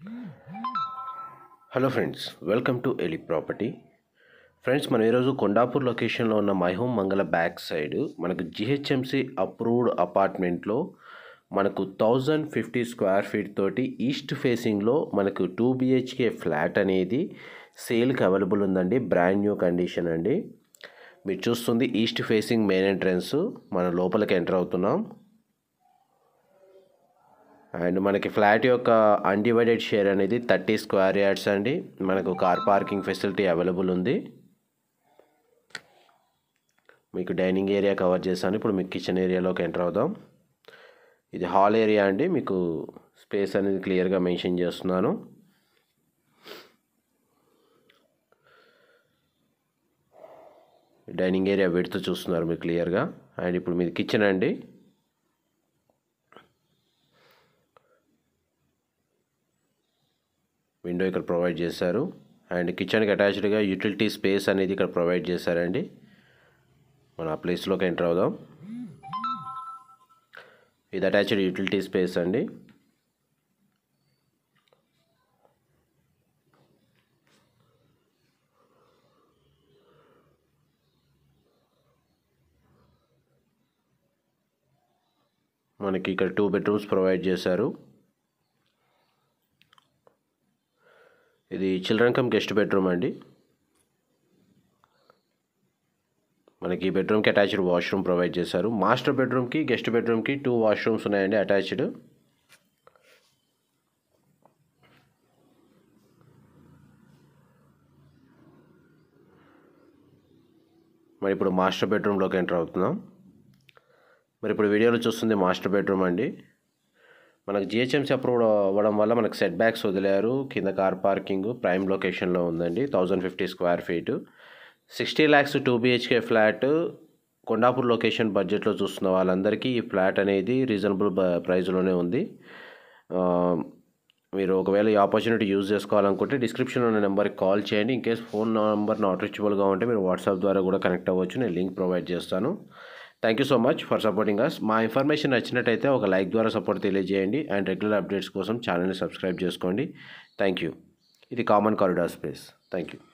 hello friends welcome to ఎలి property friends మనం ఈరోజు కొండాపూర్ లొకేషన్లో ఉన్న My Home Mangala back side మనకు జిహెచ్ఎంసి అప్రూవ్డ్ అపార్ట్మెంట్లో మనకు థౌజండ్ ఫిఫ్టీ స్క్వేర్ ఫీట్ తోటి ఈస్ట్ ఫేసింగ్లో మనకు టూ బిహెచ్కే ఫ్లాట్ అనేది సేల్కి అవైలబుల్ ఉందండి బ్రాండ్ న్యూ కండిషన్ అండి మీరు చూస్తుంది ఈస్ట్ ఫేసింగ్ మెయిన్ ఎంట్రన్స్ మనం లోపలికి ఎంటర్ అవుతున్నాం అండ్ మనకి ఫ్లాట్ యొక్క అన్డివైడెడ్ షేర్ అనేది థర్టీ స్క్వేర్ యార్డ్స్ అండి మనకు కార్ పార్కింగ్ ఫెసిలిటీ అవైలబుల్ ఉంది మీకు డైనింగ్ ఏరియా కవర్ చేశాను ఇప్పుడు మీకు కిచెన్ ఏరియాలోకి ఎంటర్ అవుదాం ఇది హాల్ ఏరియా అండి మీకు స్పేస్ అనేది క్లియర్గా మెన్షన్ చేస్తున్నాను డైనింగ్ ఏరియా విడుతూ చూస్తున్నారు మీరు క్లియర్గా అండ్ ఇప్పుడు మీది కిచెన్ అండి విండో ఇక్కడ ప్రొవైడ్ చేశారు అండ్ కిచెన్కి అటాచ్డ్గా యూటిలిటీ స్పేస్ అనేది ఇక్కడ ప్రొవైడ్ చేశారండి మనం ఆ ప్లేస్లోకి ఎంటర్ అవుదాం ఇది అటాచ్డ్ యూటిలిటీ స్పేస్ అండి మనకి ఇక్కడ టూ బెడ్రూమ్స్ ప్రొవైడ్ చేశారు ఇది చిల్డ్రన్ కమ్ గెస్ట్ బెడ్రూమ్ అండి మనకి ఈ బెడ్రూమ్కి అటాచ్డ్ వాష్రూమ్ ప్రొవైడ్ చేశారు మాస్టర్ బెడ్రూమ్కి గెస్ట్ బెడ్రూమ్కి టూ వాష్రూమ్స్ ఉన్నాయండి అటాచ్డ్ మరి ఇప్పుడు మాస్టర్ బెడ్రూమ్లోకి ఎంటర్ అవుతున్నాం మరి ఇప్పుడు వీడియోలో చూస్తుంది మాస్టర్ బెడ్రూమ్ అండి మనకు జిహెచ్ఎంసీ అప్రూవ్ అవ్వడం వల్ల మనకు సెట్ బ్యాక్స్ వదిలారు కింద కార్ పార్కింగ్ ప్రైమ్ లొకేషన్లో ఉందండి thousand fifty square feet sixty lakhs two BHK flat Kondapur location బడ్జెట్లో చూస్తున్న వాళ్ళందరికీ ఈ ఫ్లాట్ అనేది రీజనబుల్ ప్రైస్లోనే ఉంది మీరు ఒకవేళ ఈ ఆపర్చునిటీ యూజ్ చేసుకోవాలనుకుంటే డిస్క్రిప్షన్లో ఉన్న నెంబర్కి కాల్ చేయండి in case phone number not రీచబుల్గా ఉంటే మీరు వాట్సాప్ ద్వారా కూడా కనెక్ట్ అవ్వచ్చు నేను లింక్ ప్రొవైడ్ చేస్తాను thank you so much for supporting us మా ఇన్ఫర్మేషన్ నచ్చినట్టయితే ఒక లైక్ ద్వారా సపోర్ట్ తెలియజేయండి అండ్ రెగ్యులర్ అప్డేట్స్ కోసం ఛానల్ని సబ్స్క్రైబ్ చేసుకోండి థ్యాంక్ యూ ఇది common corridor space thank you